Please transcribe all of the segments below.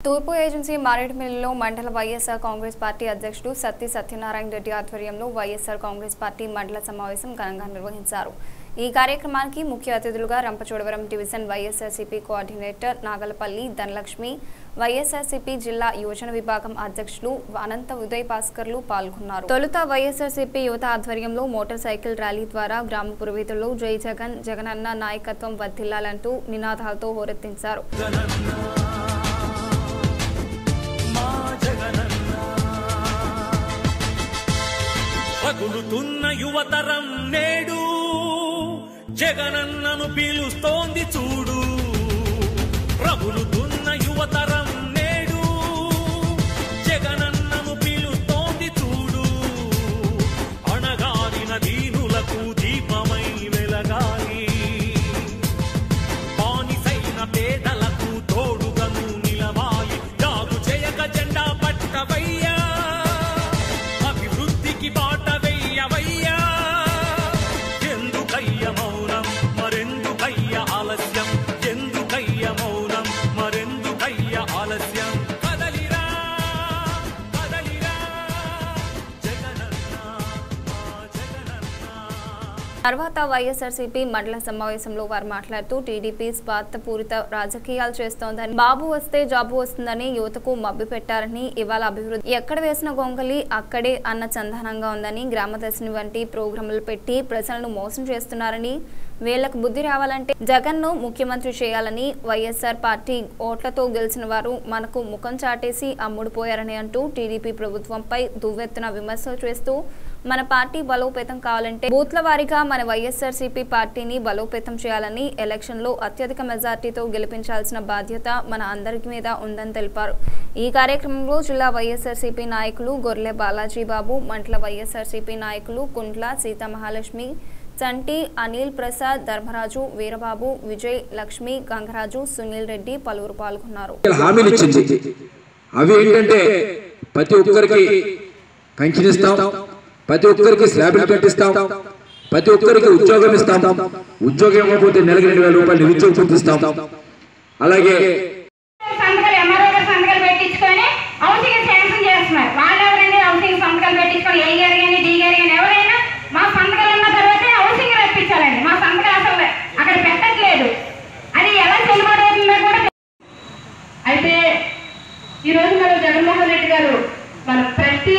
తూర్పు ఏజెన్సీ మారేడుమిల్లిలో మండల వైఎస్ఆర్ కాంగ్రెస్ పార్టీ అధ్యక్షుడు సత్తి సత్యనారాయణ రెడ్డి ఆధ్వర్యంలో వైఎస్ఆర్ కాంగ్రెస్ పార్టీ మండల సమావేశం ఘనంగా నిర్వహించారు ఈ కార్యక్రమానికి ముఖ్య అతిథులుగా రంపచోడవరం డివిజన్ వైఎస్ఆర్సీపీ కోఆర్డినేటర్ నాగలపల్లి ధనలక్ష్మి వైఎస్ఆర్సీపీ జిల్లా యువజన విభాగం అధ్యక్షులు అనంత ఉదయ్ భాస్కర్లు పాల్గొన్నారు తొలుత వైఎస్ఆర్సీపీ యువత ఆధ్వర్యంలో మోటార్ సైకిల్ ర్యాలీ ద్వారా గ్రామ పురోహితులు జై జగన్ జగనన్న నాయకత్వం వర్ధిల్లాలంటూ నినాదాలతో హోరెత్తించారు పగులుతున్న యువతరం నేడు జగనన్నను పీలుస్తోంది చూడు ప్రబులుతున్న యువతరం నేడు జగనన్నను పీలుస్తోంది చూడు అణగారిన దీనులకు దీపమై వెలగాలి బానిసైన పేదలకు తోడుగను నిలవాలి జాగు చేయక జెండా పట్టవయ్యా అభివృద్ధికి బాట వెయ్యవయ్యా ఎందుకయ్య మౌనం మరెందుకయ్య ఆలస్యం ఎందుకయ్య మౌనం మరెందుకయ్య ఆలస్యం కదలిరా కదలిరా జగనన్న మా జగనన్న తర్వాత వైఎస్ఆర్సీపీ మండల సమావేశంలో వారు మాట్లాడుతూ టీడీపీ స్వార్థపూరిత రాజకీయాలు చేస్తోందని బాబు వస్తే జాబు వస్తుందని యువతకు మభ్య పెట్టారని ఇవాళ అభివృద్ధి ఎక్కడ వేసిన గొంగలి అక్కడే అన్న చందనంగా ఉందని గ్రామదర్శిని వంటి ప్రోగ్రాములు పెట్టి ప్రజలను మోసం చేస్తున్నారని వీళ్లకు బుద్ధి రావాలంటే జగన్ ను ముఖ్యమంత్రి చేయాలని వైఎస్ఆర్ పార్టీ ఓట్లతో గెలిచిన వారు మనకు ముఖం చాటేసి అమ్ముడుపోయారని అంటూ టీడీపీ ప్రభుత్వంపై దువ్వెత్తున విమర్శలు చేస్తూ మన పార్టీ బలోపేతం కావాలంటే బూత్ల వారీగా మన వైఎస్ఆర్సీపీ పార్టీని బలోపేతం చేయాలని ఎలక్షన్లో అత్యధిక మెజార్టీతో గెలిపించాల్సిన బాధ్యత మన అందరి మీద ఉందని తెలిపారు ఈ కార్యక్రమంలో జిల్లా వైఎస్ఆర్సీపీ నాయకులు గొర్రె బాలాజీ బాబు మంటల వైఎస్ఆర్సీపీ నాయకులు కుంట్ల సీతామహాలక్ష్మి చంటి అనిల్ ప్రసాద్ ధర్మరాజు వీరబాబు విజయ్ లక్ష్మి గంగరాజు సునీల్ రెడ్డి పలువురు పాల్గొన్నారు హామీలు ఇచ్చింది అవి ఏంటంటే ప్రతి ఒక్కరికి పెన్షన్ ఇస్తాం ప్రతి ఒక్కరికి స్లాబులు కట్టిస్తాం ప్రతి ఒక్కరికి ఉద్యోగం ఇస్తాం ఉద్యోగం ఇవ్వకపోతే నెలకి రెండు వేల రూపాయలు నిరుద్యోగ పూర్తి ఇస్తాం అలాగే సంతకాలు ఎంఆర్ఓ గారు సంతకాలు పెట్టించుకొని హౌసింగ్ శాంక్షన్ చేస్తున్నారు వాళ్ళు ఎవరైనా హౌసింగ్ సంతకాలు పెట్టించుకొని ఏ గారు కానీ డి గారు కానీ ఎవరైనా మా సంతకాలు ఉన్న తర్వాతే హౌసింగ్ రప్పించాలండి మా సంతకాలు అసలు అక్కడ పెట్టట్లేదు అది ఎలా చెల్లుబాటు అవుతుందో కూడా తెలీదు. అయితే ఈరోజు మన జగన్మోహన్ రెడ్డి గారు మన ప్రతి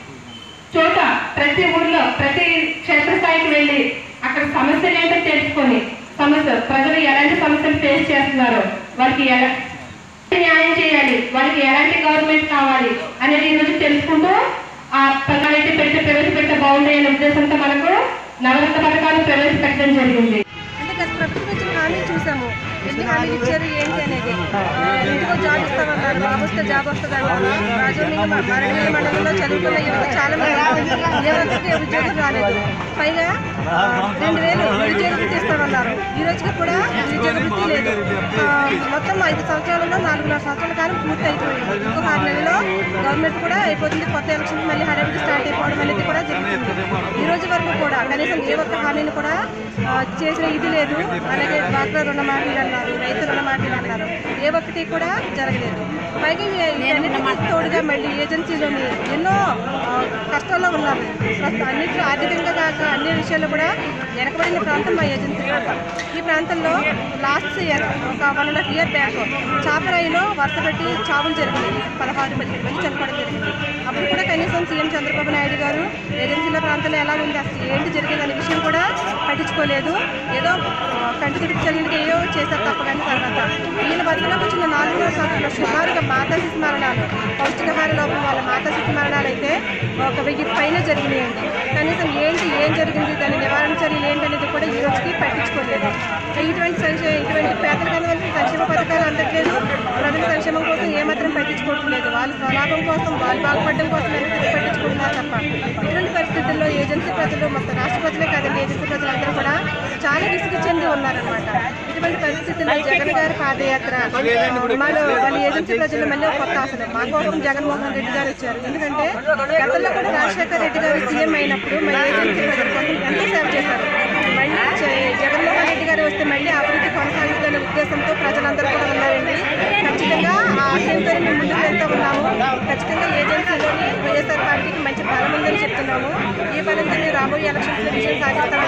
చోట ప్రతి ఊర్లో ప్రతి క్షేత్రస్థాయికి వెళ్ళి అక్కడ సమస్యలు ఏంటో తెలుసుకొని సమస్య ప్రజలు ఎలాంటి సమస్యలు ఫేస్ చేస్తున్నారో వారికి ఎలా న్యాయం చేయాలి వాళ్ళకి ఎలాంటి గవర్నమెంట్ కావాలి అనేది ఈ రోజు తెలుసుకుంటూ ఆ పథకాలైతే పెడితే ప్రవేశపెడితే బాగుంటాయి అనే ఉద్దేశంతో మనకు నవరత్న పథకాలు ప్రవేశపెట్టడం జరిగింది అంటే గత ప్రభుత్వం ఇచ్చిన హామీ చూసాము ఎన్ని హామీలు ఇచ్చారు ఏంటి అనేది ఆ, ఇంటికో జాబ్ ఇస్తామన్నారు బాబు వస్తే జాబ్ వస్తుంది అన్నారు రాజోమింగ మరణిమిల్లి మండలంలో చదువుకున్న యువత చాలా మంది ఏ ఒక్కరికి ఉద్యోగం రాలేదు పైగా ఆ, రెండు వేలు నిరుద్యోగ వృత్తి ఇస్తామన్నారు ఈ రోజుకి కూడా నిరుద్యోగ వృత్తి లేదు ఆ, మొత్తం ఐదు సంవత్సరాలలో నాలుగున్నర సంవత్సరాల కాలం పూర్తి అయిపోయింది ఇంకొక ఆరు నెలలో గవర్నమెంట్ కూడా అయిపోతుంది కొత్త ఎలక్షన్ మళ్ళీ హడావిడి స్టార్ట్ అయిపోవడం అనేది కూడా జరుగుతుంది ఈ రోజు వరకు కూడా కనీసం ఏ ఒక్క హామీని కూడా ఆ, చేసిన ఇది లేదు అలాగే డాక్టర్ రుణమాఫీలు అన్నారు రైతు రుణమాఫీలు అన్నారు ఏ ఒక్కటి కూడా జరగలేదు పైగా ఈ- వీటన్నిటికీ తోడుగా మళ్ళీ ఏజెన్సీలోని ఎన్నో ఆ, కష్టాల్లో ఉన్నారు ప్రస్తుతం అన్నింటిలో ఆర్థికంగా కాక అన్ని విషయాల్లో కూడా వెనకబడిన ప్రాంతం మా ఏజెన్సీ ప్రాంతం ఈ ప్రాంతంలో లాస్ట్ ఇయర్ ఒక one and half year back చాపరాయిలో వరుస పెట్టి చావులు జరిగినాయి పదహారు పదిహేడు మంది చనిపోవడం జరిగింది అప్పుడు కూడా కనీసం సీఎం చంద్రబాబు నాయుడు గారు ఏజెన్సీల ప్రాంతంలో ఎలా ఉంది అసలు ఏంటి జరిగింది అనే విషయం కూడా పట్టించుకోలేదు ఏదో ఆ, కంటి తుడికి చర్యలకి ఏదో చేశారు తప్ప కానీ తర్వాత ఈయన బతుకులోకి వచ్చిన నాలుగున్నర సంవత్సరాలు సుమారుగా మాతా శిశు మరణాలు పౌష్టికాహార లోపం వల్ల మాతా శిశు మరణాలు అయితే ఒక వెయ్యి పైన జరిగినాయండి కనీసం ఏంటి ఏం జరిగింది దాని నివారణ చర్యలు ఏంటనేది కూడా ఈ రోజుకి పట్టించుకోలేదు ఇటువంటి సంక్షేమ ఇటువంటి పేదల వాళ్ళకి సంక్షేమ పథకాలు అందట్లేదు ప్రజల సంక్షేమం కోసం ఏమాత్రం పట్టించుకోవట్లేదు వాళ్ళ స్వలాభం కోసం వాళ్ళు బాగుపడడం కోసం ఎందుకు పట్టించుకుంటున్నారు తప్ప ఇటువంటి పరిస్థితుల్లో ఏజెన్సీ ప్రజలు మొత్తం రాష్ట్ర ప్రజలే కాదండి ఏజెన్సీ ప్రజలందరూ కూడా చాలా విసుగు చెంది ఉన్నారనమాట ఇటువంటి పరిస్థితుల్లో జగన్ గారి పాదయాత్ర మరో వాళ్ళ ఏజెన్సీ ప్రజలు మళ్ళీ ఒక కొత్త ఆశలు మా కోసం జగన్మోహన్ రెడ్డి గారు వచ్చారు ఎందుకంటే గతంలో కూడా రాజశేఖర రెడ్డి గారు సీఎం అయినప్పుడు మా ఏజెన్సీ ప్రజల కోసం ఎంతో సేవ చేశారు మళ్ళీ జ- జగన్మోహన్ రెడ్డి గారు వస్తే మళ్ళీ అభివృద్ధి కొనసాగుతుందనే ఉద్దేశంతో ప్రజలందరూ కూడా ఉన్నారండి ఖచ్చితంగా ఆ ఆశయంతో మేము ఖచ్చితంగా ఏజెన్సీలోని వైఎస్ఆర్ పార్టీకి మంచి బలం ఉందని చెప్తున్నాము ఈ బలంతో రాబోయే ఎలక్షన్స్లో విజయం సాధిస్తామని